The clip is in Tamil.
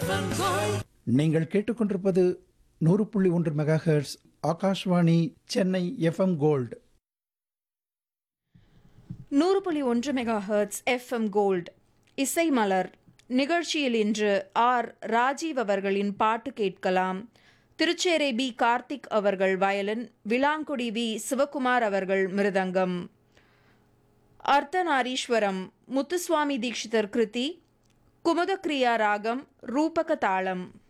எஃப்எம் கோல்ட் நீங்கள் கேட்டுக்கொண்டிருப்பது நூறு புள்ளி ஒன்று megahertz Akashvani Chennai FM gold நூறு புள்ளி ஒன்று மெகா ஹெர்ட்ஸ் எஃப்எம் கோல்ட் இசை மலர் நிகழ்ச்சியில் இன்று ஆர் ராஜீவ் அவர்களின் பாட்டு கேட்கலாம் திருச்சேரை பி கார்த்திக் அவர்கள் வயலின் விளாங்குடி வி சிவகுமார் அவர்கள் மிருதங்கம் அர்த்தநாரீஸ்வரம் முத்துசுவாமி தீட்சிதர் கிருதி குமுதக்ரியா ராகம் ரூபக தாளம்